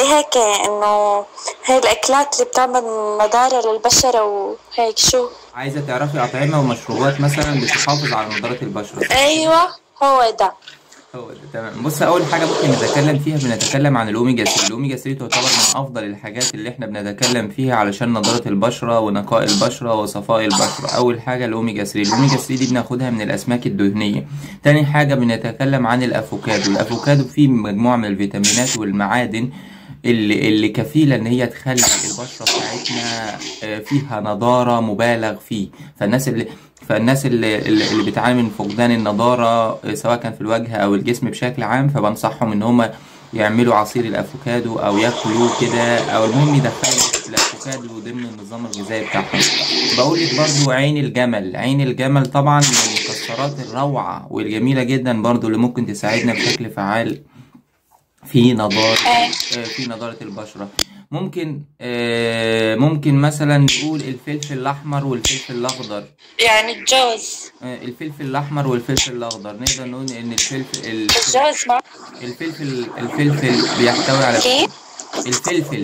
بدي هيك انه هاي الاكلات اللي بتعمل نضارة للبشرة وهيك شو عايزة تعرفي أطعمة ومشروبات مثلا بتحافظ على نضارة البشرة ايوه هو ده هو ده تمام بص اول حاجه ممكن نتكلم فيها بنتكلم عن الاوميجا 3 الاوميجا 3 تعتبر من افضل الحاجات اللي احنا بنتكلم فيها علشان نضاره البشره ونقاء البشره وصفاء البشره اول حاجه الاوميجا 3 الاوميجا 3 دي بناخدها من الاسماك الدهنيه تاني حاجه بنتكلم عن الافوكادو الافوكادو فيه مجموعه من الفيتامينات والمعادن اللي اللي كفيله ان هي تخلي البشره بتاعتنا آه، فيها نضاره مبالغ فيه فالناس اللي فالناس اللي, اللي اللي بتعاني من فقدان النضاره آه، سواء كان في الوجه او الجسم بشكل عام فبنصحهم ان هم يعملوا عصير الافوكادو او ياكلوه كده او المهم يدخلوا الافوكادو ضمن النظام الغذائي بتاعهم بقول لك برضو عين الجمل عين الجمل طبعا من المكسرات الروعه والجميله جدا برضو اللي ممكن تساعدنا بشكل فعال في نضارة ايه آه، في نضارة البشرة ممكن آه، ممكن مثلا نقول الفلفل الأحمر والفلفل الأخضر يعني الجوز آه، الفلفل الأحمر والفلفل الأخضر نقدر نقول إن الفلفل ال- الجوز ما الفلفل الفلفل بيحتوي على كيف؟ الفلفل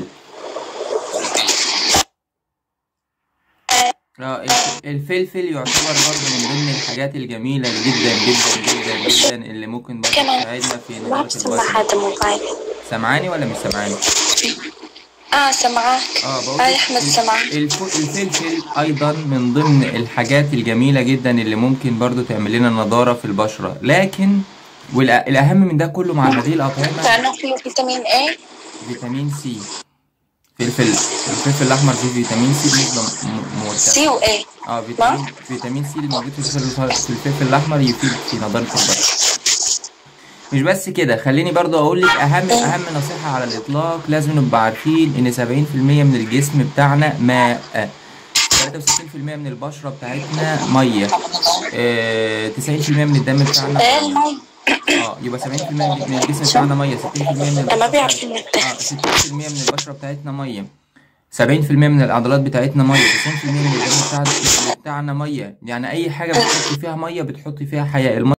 اه الف- الفلفل يعتبر برضه من ضمن الحاجات الجميلة جدا جدا جدا جدا اللي ممكن برضه كمان. تساعدنا في ما نضارة بسمع البشرة هذا الموبايل سامعاني ولا مش سامعاني؟ اه سمعاك اه بقول آه لك احمد الف- سمع الف- الفلفل ايضا من ضمن الحاجات الجميله جدا اللي ممكن برضو تعمل لنا نضاره في البشره لكن والاهم من ده كله مع هذه الاطعمه لانه فيه فيتامين ايه فيتامين سي فلفل الفلفل الاحمر فيه فيتامين سي بنسبه م- مرتفعه سي وايه اه فيتامين فيتامين سي اللي موجود في الفلفل في الفلفل الاحمر يفيد في نضاره البشره مش بس كده خليني برضو اقول لك اهم اهم نصيحة على الاطلاق لازم نبقى عارفين ان 70% من الجسم بتاعنا ماء 63% من البشرة بتاعتنا مية آه، 90% من الدم بتاعنا ايه المي اه يبقى 70% من الجسم بتاعنا مية 60% من ده ما البشرة بيعرف بتاعتنا- ينتهي. اه 60% من البشرة بتاعتنا مية 70% من العضلات بتاعتنا ميه 90% من الدم بتاعت- بتاعنا ميه يعني اي حاجه بتحطي فيها ميه بتحطي فيها حياه الميه